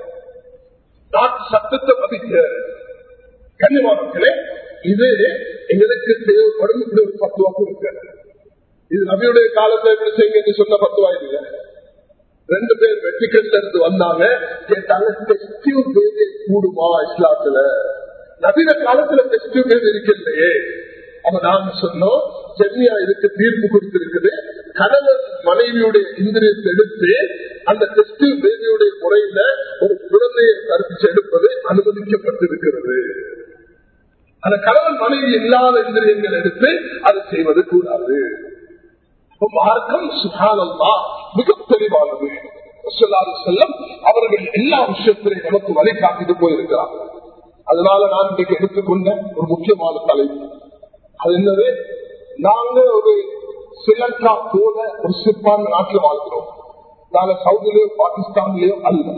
நாட்டு சட்டத்தை பதிக்க கண்ணியமானே இது எங்களுக்கு தேவைப்படும் இப்படி ஒரு பத்துவாக்கும் இருக்கு இது நபியுடைய காலத்தை எப்படி செய்யுங்க சொன்ன பத்துவா இல்லை ரெண்டு பேர் வெட்டிக்கல்ல இருந்து வந்தாங்க கேட்டாங்க டெஸ்டிவ் பேபி கூடுமா இஸ்லாத்துல நவீன காலத்துல டெஸ்டிவ் பேபி இருக்கலையே அப்ப நாங்க சொன்னோம் சென்னியா இதுக்கு தீர்ப்பு கொடுத்திருக்குது கணவன் மனைவியுடைய இந்திரியத்தை எடுத்து அந்த டெஸ்டிவ் பேபியுடைய முறையில ஒரு குழந்தையை கருத்து எடுப்பது அனுமதிக்கப்பட்டிருக்கிறது அந்த கணவன் மனைவி இல்லாத இந்திரியங்கள் எடுத்து அதை செய்வது கூடாது மார்க்கம் சுகானந்தா மிக தெளிவானது செல்லம் அவர்கள் எல்லா விஷயத்திலையும் நமக்கு வழிகாட்டிட்டு போயிருக்கிறார் அதனால நான் இன்றைக்கு எடுத்துக்கொண்ட ஒரு முக்கியமான தலைப்பு அது என்னது நாங்க ஒரு ஸ்ரீலங்கா போல ஒரு சிற்பான நாட்டில் வாழ்கிறோம் நாங்க சவுதியிலயோ பாகிஸ்தான்லயோ அல்ல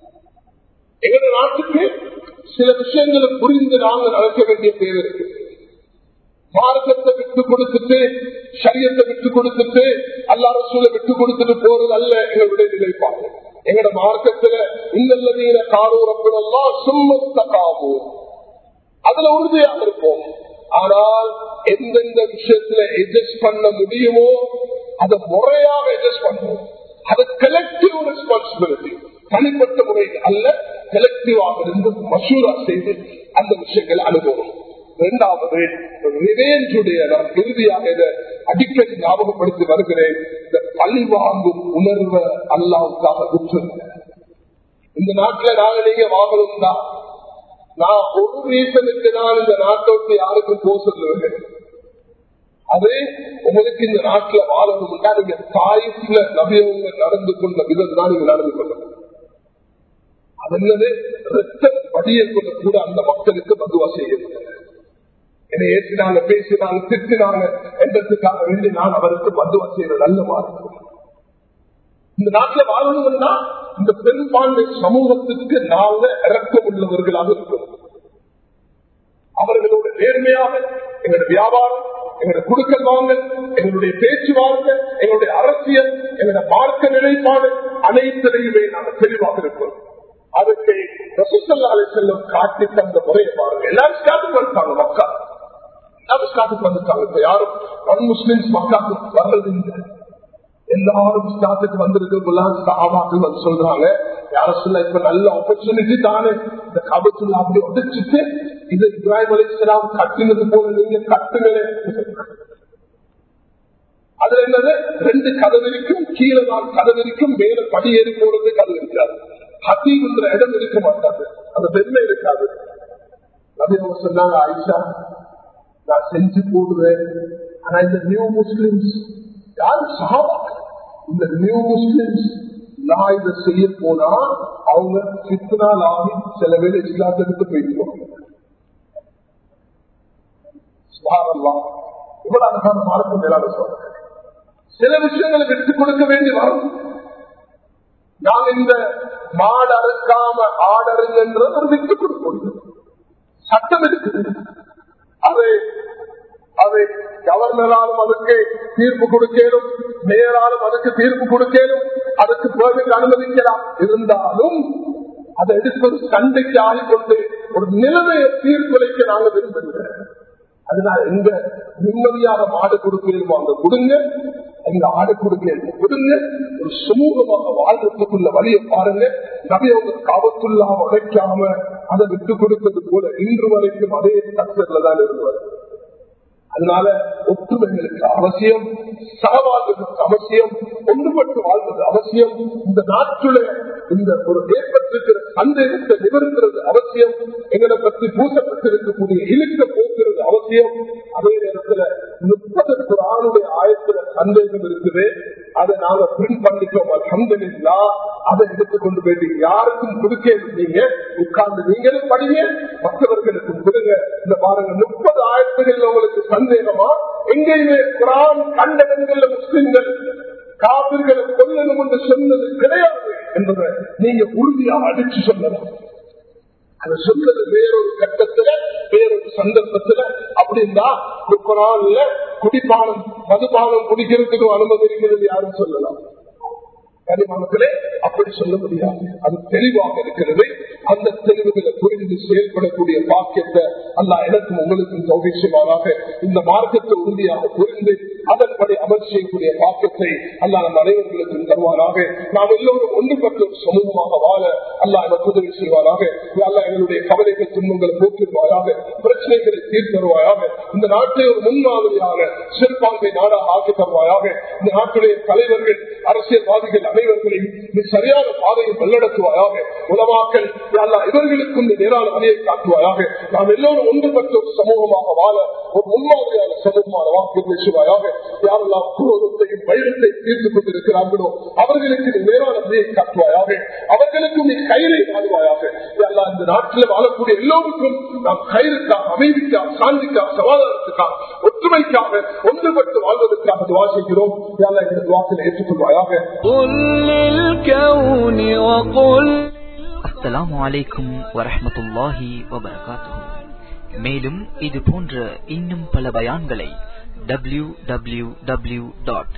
எங்க நாட்டுக்கு சில விஷயங்களை புரிந்து நாங்க நடக்க வேண்டிய தேவை இருக்கு மார்க்கத்தை விட்டு கொடுத்துட்டு சரியத்தை விட்டு கொடுத்துட்டு அல்லா ரசூலை விட்டு கொடுத்துட்டு போறது அல்ல எங்களுடைய நிலைப்பாடு எங்கட மார்க்கத்துல இன்னல்லதீன காரூரப்பெல்லாம் சும்மத்தக்காவும் அதுல உறுதியாக இருப்போம் ஆனால் எந்தெந்த விஷயத்துல எட்ஜஸ்ட் பண்ண முடியுமோ அதை முறையாக எட்ஜஸ்ட் பண்ணுவோம் அது கலெக்டிவ் ரெஸ்பான்சிபிலிட்டி தனிப்பட்ட முறையில் அல்ல கலெக்டிவாக இருந்து மசூரா செய்து அந்த விஷயங்களை அனுபவம் இரண்டாவது ரிவேஞ்சுடைய நான் இறுதியாக இதை அடிக்கடி ஞாபகப்படுத்தி வருகிறேன் இந்த பழி வாங்கும் உணர்வை அல்லாவுக்காக விட்டுருங்க இந்த நாட்டுல நாங்க நீங்க வாங்கணும் தான் நான் ஒரு ரீசனுக்கு நான் இந்த நாட்டை விட்டு யாருக்கும் போக சொல்லுவேன் அது உங்களுக்கு இந்த நாட்டுல வாழணும்னா நீங்க தாய்ப்புல நபியவங்க நடந்து கொண்ட விதம் தான் நீங்க நடந்து கொள்ளணும் அது என்னது ரத்தம் படிய கொள்ள கூட அந்த மக்களுக்கு பதுவா செய்யுங்க என்னை ஏற்றினாங்க பேசினாங்க திட்டினாங்க என்றதுக்காக வேண்டி நான் அவருக்கு பதுவா செய்யற நல்ல மாற்றம் இந்த நாட்டில் வாழணும்னா இந்த பெரும்பான்மை சமூகத்துக்கு நாங்க இறக்கம் உள்ளவர்களாக இருக்கிறோம் அவர்களோட நேர்மையாக எங்களுடைய வியாபாரம் எங்களுடைய குடுக்கல் வாங்கல் எங்களுடைய பேச்சுவார்த்தை எங்களுடைய அரசியல் எங்களுடைய மார்க்க நிலைப்பாடு அனைத்திலையுமே நாங்கள் தெளிவாக இருக்கிறோம் அதுக்கு ரசூசல்லாலை செல்லும் காட்டி தந்த முறையை பாருங்க எல்லாரும் ஸ்டாட்டுக்கு வந்துட்டாங்க மக்கா எல்லாரும் ஸ்டாட்டுக்கு வந்துட்டாங்க இப்ப யாரும் நன் முஸ்லிம்ஸ் மக்காக்கு வர்றது இல்லை எல்லாரும் ஸ்டாத்துக்கு வந்திருக்கிறவங்க சாபாக்கள் வந்து சொல்றாங்க யார சொல்ல இப்ப நல்ல ஆப்பர்ச்சுனிட்டி தானே இந்த கபத்துல அப்படி உடைச்சிட்டு இது இப்ராஹிம் அலிஸ்லாம் கட்டினது போல நீங்க கட்டுங்களே அதுல என்னது ரெண்டு கதவு இருக்கும் கீழே தான் கதவு இருக்கும் மேல படி ஏறி போறது கதவு இருக்காது ஹத்தீப்ன்ற இடம் இருக்க மாட்டாது அந்த பெருமை இருக்காது நபி அவங்க சொன்னாங்க ஆயிஷா நான் செஞ்சு போடுவேன் ஆனா இந்த நியூ முஸ்லிம்ஸ் யாரு சகாபாக்கள் இந்த நியூ முஸ்லிம்ஸ் நான் இதை செய்ய போனா அவங்க சித்தனால் ஆகி சில பேர் இஸ்லாத்திற்கு போயிடுவாங்க இவ்வளவு அழகான மார்க்கம் மேலாக சொல்றேன் சில விஷயங்களை விட்டுக் கொடுக்க வேண்டி வரும் நாம் இந்த மாடு அறுக்காம ஆடருங்கன்ற ஒரு விட்டுக் கொடுக்கணும் சட்டம் இருக்குது அதை அதை கவர் கவர்னராலும் அதுக்கு தீர்ப்பு கொடுக்கலும் மேயராலும் அதுக்கு தீர்ப்பு கொடுக்கலும் அதுக்கு பேருக்கு அனுமதிக்கலாம் இருந்தாலும் அதை எடுப்பது சண்டைக்கு ஆகிக்கொண்டு ஒரு நிலைமையை தீர்ப்பளிக்க நாங்க விரும்புகிறேன் அதனால எங்க நிம்மதியாக மாடு கொடுக்கலுமோ அங்க கொடுங்க எங்க ஆடு கொடுக்க கொடுங்க ஒரு சமூகமாக வாழ்றதுக்குள்ள வழியை பாருங்க நகையோட காவத்துள்ளாம உடைக்காம அதை விட்டு கொடுத்தது போல இன்று வரைக்கும் அதே ஸ்ட்ரக்சர்ல தான் இருந்து வருது அதனால ஒற்றுமைகளுக்கு அவசியம் சகவாழ்வதற்கு அவசியம் ஒன்றுபட்டு வாழ்வது அவசியம் இந்த நாட்டுல இந்த ஒரு ஏற்பட்டிருக்கிற சந்தேகத்தை நிவர்த்துறது அவசியம் எங்களை பற்றி பூசப்பட்டிருக்கக்கூடிய இழுக்க போக்குறது அவசியம் அதே நேரத்துல முப்பது ஆணுடைய ஆயத்துல சந்தேகம் இருக்குது அதை நாங்க பிரிண்ட் பண்ணிட்டோம் அலமதுல்லா அதை எடுத்துக்கொண்டு போயிட்டு யாருக்கும் கொடுக்க நீங்க உட்கார்ந்து நீங்களும் படிங்க மற்றவர்களுக்கும் கொடுங்க இந்த பாருங்க முப்பது ஆயிரத்துகள் உங்களுக்கு சந்தேகமா எங்கேயுமே குரான் கண்டனங்கள்ல முஸ்லிம்கள் காவிர்களை கொல்லணும் என்று சொன்னது கிடையாது என்பதை நீங்க உறுதியாக அடிச்சு சொல்லலாம் அதை சொன்னது வேறொரு கட்டத்துல வேறொரு சந்தர்ப்பத்துல அப்படின்னா குரான்ல குடிப்பானம் மதுபானம் குடிக்கிறதுக்கு அனுமதி இருக்கிறது யாரும் சொல்லலாம் கனிமக்களே அப்படி சொல்ல முடியாது அது தெளிவாக இருக்கிறது அந்த தெளிவுகளை புரிந்து செயல்படக்கூடிய பாக்கியத்தை அல்ல எனக்கும் உங்களுக்கும் சௌகரியமானாக இந்த மார்க்கத்தை உறுதியாக புரிந்து அதன்படி அமல் செய்யக்கூடிய பாக்கியத்தை அல்லா நம் அனைவர்களுக்கும் தருவாராக நாம் எல்லோரும் ஒன்றுபட்ட ஒரு சமூகமாக வாழ அல்லா எனக்கு உதவி செய்வாராக அல்லா எங்களுடைய கவலைகள் துன்பங்களை போக்கிடுவாயாக பிரச்சனைகளை தீர்த்தருவாயாக இந்த நாட்டை ஒரு முன்மாதிரியான சிறுபான்மை நாடாக ஆக்கி தருவாயாக இந்த நாட்டுடைய தலைவர்கள் அரசியல்வாதிகள் அனைவர்களையும் சரியான பாதையை வல்லடத்துவாயாக உலமாக்கல் இவர்களுக்கும் நேரான வழியை காட்டுவாயாக நாம் எல்லோரும் ஒன்றுபட்ட ஒரு சமூகமாக வாழ ஒரு முன்மாதிரியான சமூகமான வாக்கு பேசுவாயாக யாரெல்லாம் குரோதத்தையும் வைரத்தை தீர்த்துக் கொண்டிருக்கிறார்களோ அவர்களுக்கு நேரான வழியை காட்டுவாயாக அவர்களுக்கும் நீ கயிறை வாழ்வாயாக எல்லாம் இந்த நாட்டில் வாழக்கூடிய எல்லோருக்கும் நாம் கயிறுக்காக அமைதிக்காக சாந்திக்காக சமாதானத்துக்காக ஒற்றுமைக்காக ஒன்றுபட்டு வாழ்வதற்காக துவா செய்கிறோம் யாரெல்லாம் இந்த துவாக்கில் ஏற்றுக்கொள்வாயாக
அஸ்ஸலாமு அலைக்கும் வரஹமத்துல்லாஹி வபரகாத்து மேலும் இது போன்ற இன்னும் பல பயான்களை W W W dot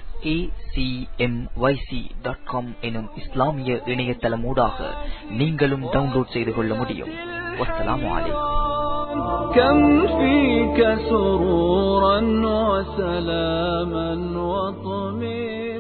acmyc.com எனும் இஸ்லாமிய இணையதளமூடாக நீங்களும் டவுன்லோட் செய்து கொள்ள முடியும் வஸ்ஸலாமு அலைக்கும்
كم فيك سرورا وسلاما وطمئنا